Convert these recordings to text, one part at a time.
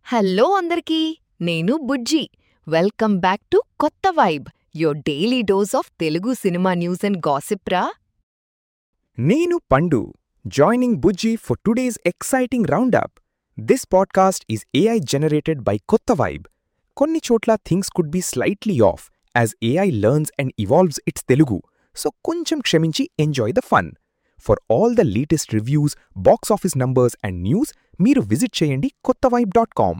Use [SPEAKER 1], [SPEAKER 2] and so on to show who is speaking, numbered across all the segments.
[SPEAKER 1] Hello అందరికీ నేను Bujji welcome back to Kotha vibe your daily dose of Telugu cinema news and gossip రా
[SPEAKER 2] నేను Pandu joining Bujji for today's exciting roundup this podcast is AI generated by Kotha vibe కొన్ని చోట్ల things could be slightly off as AI learns and evolves it's Telugu so కొంచెం క్షమించి enjoy the fun for all the latest reviews box office numbers and news మీరు visit చేయండి Kotha vibe dot com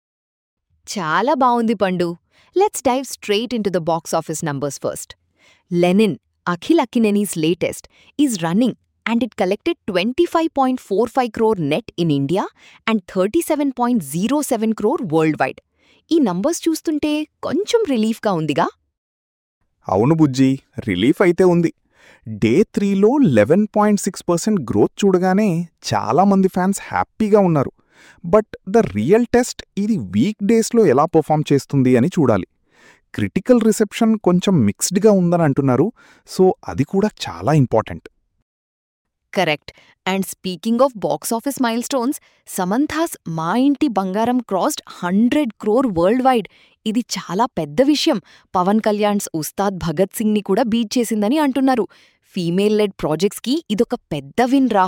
[SPEAKER 1] చాలా బావుంది Pandu let's dive straight into the box office numbers first Lenin Akhil Akkineni's latest is running and it collected twenty five point four five crore net in India and thirty seven point zero seven crore world wide ఈ నంబర్స్ చూస్తుంటే కొంచెం రిలీఫ్గా ఉందిగా
[SPEAKER 2] అవును బుజ్జి relief అయితే ఉంది day త్రీలో eleven point six percent growth చూడగానే చాలామంది ఫ్యాన్స్ హ్యాపీగా ఉన్నారు బట్ ద రియల్ టెస్ట్ ఇది వీక్ డేస్లో ఎలా పర్ఫామ్ చేస్తుంది అని చూడాలి క్రిటికల్ రిసెప్షన్ కొంచెం మిక్స్డ్గా ఉందని అంటున్నారు సో అది కూడా చాలా important
[SPEAKER 1] correct and speaking of box office milestones Samantha's Maa Inti Bangaram crossed hundred crore world wide ఇది చాలా పెద్ద విషయం పవన్ కళ్యాణ్స్ ఉస్తాద్ భగత్ సింగ్ని కూడా బీట్ చేసిందని అంటున్నారు ఫీమేల్ లెడ్ ప్రాజెక్ట్స్కి ఇదొక పెద్ద విన్ రా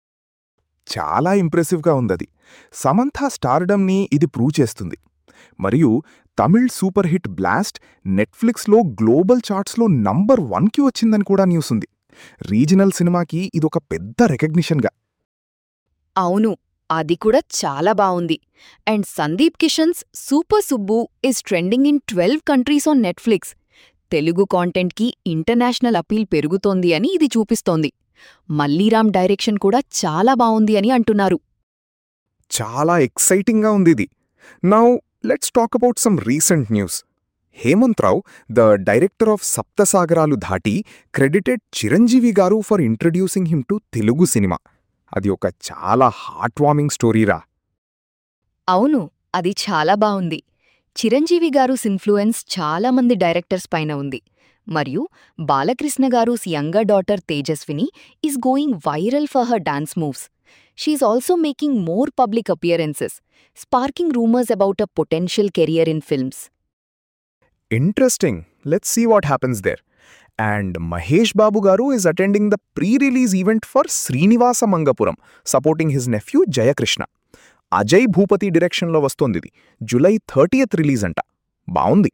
[SPEAKER 2] చాలా ఇంప్రెసివ్గా ఉందది సమంత స్టార్డమ్ని ఇది ప్రూవ్ చేస్తుంది మరియు తమిళ్ సూపర్ హిట్ బ్లాస్ట్ నెట్ఫ్లిక్స్లో గ్లోబల్ చార్ట్స్లో నంబర్ వన్కి వచ్చిందని కూడా న్యూస్ ఉంది రీజనల్ సినిమాకి ఇదొక పెద్ద రికగ్నిషన్గా
[SPEAKER 1] అవును అది కూడా చాలా బావుంది and Sundeep Kishan's super Subbu is trending in twelve countries on Netflix Telugu కాంటెంట్కి ఇంటర్నేషనల్ అపీల్ పెరుగుతోంది అని ఇది చూపిస్తోంది మల్లీరామ్ డైరెక్షన్ కూడా చాలా బావుంది అని అంటున్నారు
[SPEAKER 2] చాలా ఎక్సైటింగ్గా ఉంది ఇది now let's talk about some recent news Hemanth Rao the director of Saptasagaralu Daati credited Chiranjeevi garu for introducing him to Telugu cinema అది ఒక చాలా హార్ట్ వార్మింగ్ స్టోరీరా
[SPEAKER 1] అవును అది చాలా బావుంది చిరంజీవి గారుస్ ఇన్ఫ్లుయెన్స్ చాలా మంది డైరెక్టర్స్ పైన ఉంది మరియు Balakrishna garu's younger daughter Tejaswini is going viral for her dance moves she's also making more public appearances sparking rumours about a potential career in films
[SPEAKER 2] interesting let's see what happens there and Mahesh Babu garu is attending the pre release event for Srinivasa Mangapuram supporting his nephew Jayakrishna Ajay Bhupathi డిరెక్షన్లో వస్తోందిది July thirtieth release అంట బావుంది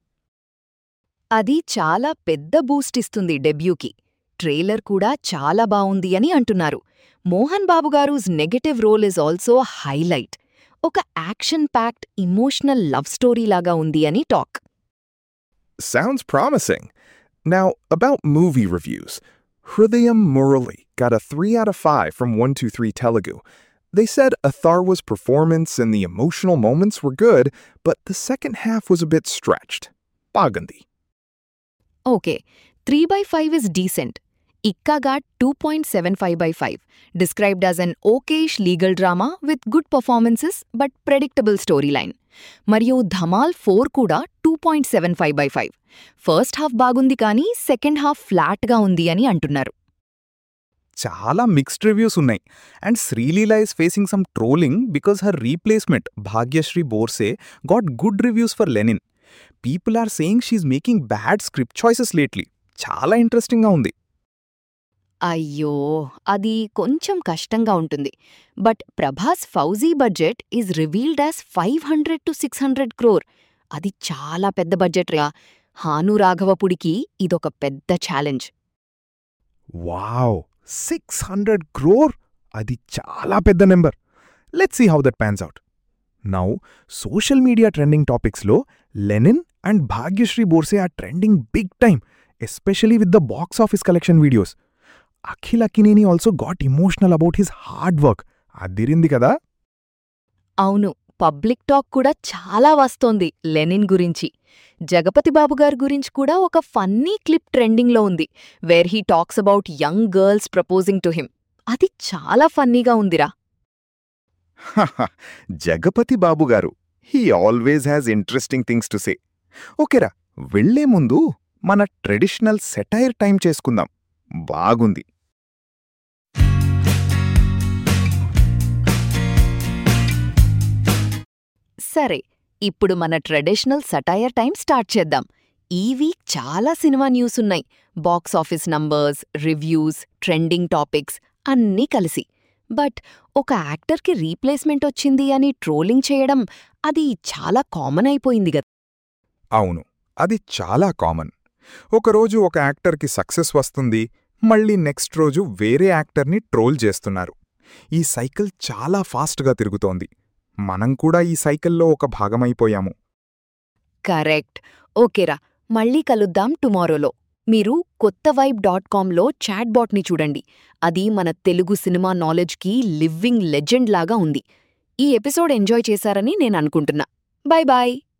[SPEAKER 1] అది చాలా పెద్ద Boost ఇస్తుంది డెబ్యూకి trailer కూడా చాలా బావుంది అని అంటున్నారు Mohan Babu garu's negative role is also highlight ఒక action packed emotional love story లాగా ఉంది అని talk
[SPEAKER 2] Sounds promising. Now, about movie reviews. Hrudayam Murali got a 3 out of 5 from 123 Telugu. They said Atharwa's performance and the emotional moments were good, but the second half was a bit stretched. Bagandi.
[SPEAKER 1] Okay three by five is decent Ikka got two point seven five by five described as an okayish legal drama with good performances but predictable story line మరియు Dhamaal four కూడా two point seven five by five first half బాగుంది కానీ second half ఫ్లాట్గా ఉంది అని అంటున్నారు
[SPEAKER 2] చాలా mixed reviews ఉన్నాయి and Sreeleela is facing some trolling because her replacement Bhagyashri Borse got good reviews for Lenin people are saying she's making bad script choices lately చాలా ఇంట్రెస్టింగ్గా ఉంది
[SPEAKER 1] అయ్యో అది కొంచెం కష్టంగా ఉంటుంది but Prabhas Fauji budget is revealed as five hundred to six hundred crore అది చాలా పెద్ద బడ్జెట్ రా హాను రాఘవపుడికి ఇదొక పెద్ద challenge
[SPEAKER 2] wow six hundred crore అది చాలా పెద్ద number let's see how that pans out now social media trending టాపిక్స్లో Lenin and Bhagyashri Borse are trending big time especially with the box office collection videos Akhil Akkineni also got emotional about his hard work అదిరింది కదా
[SPEAKER 1] అవును public talk కూడా చాలా వస్తోంది Lenin గురించి జగపతి బాబు గారి గురించి కూడా ఒక ఫన్నీ క్లిప్ ట్రెండింగ్లో ఉంది where he talks about young girls proposing to him అది చాలా ఫన్నీగా ఉందిరా
[SPEAKER 2] Jagapathi Babu garu he always has interesting things to say ఓకేరా వెళ్లే ముందు మన ట్రెడిషనల్ సెటైర్ టైం చేసుకుందాం బాగుంది
[SPEAKER 1] సరే ఇప్పుడు మన ట్రెడిషనల్ సటైర్ టైం స్టార్ట్ చేద్దాం ఈ వీక్ చాలా సినిమా న్యూస్ ఉన్నాయి box office numbers reviews trending topics అన్నీ కలిసి బట్ ఒక యాక్టర్కి రీప్లేస్మెంట్ వచ్చింది అని ట్రోలింగ్ చేయడం అది చాలా కామన్ అయిపోయింది కదా
[SPEAKER 3] అవును అది చాలా కామన్ ఒకరోజు ఒక యాక్టర్కి సక్సెస్ వస్తుంది మళ్ళీ నెక్స్ట్ రోజు వేరే యాక్టర్ని ట్రోల్ చేస్తున్నారు ఈ సైకిల్ చాలా ఫాస్ట్గా తిరుగుతోంది మనం కూడా ఈ సైకిల్లో ఒక భాగమైపోయాము
[SPEAKER 1] కరెక్ట్ ఓకేరా మళ్ళీ కలుద్దాం టుమారోలో మీరు కొత్త వైబ్ డాట్ కామ్లో చాట్బాట్ని చూడండి అది మన తెలుగు సినిమా నాలెడ్జ్కి లివింగ్ లెజెండ్ లాగా ఉంది ఈ ఎపిసోడ్ ఎంజాయ్ చేశారని నేను అనుకుంటున్నా బాయ్ బాయ్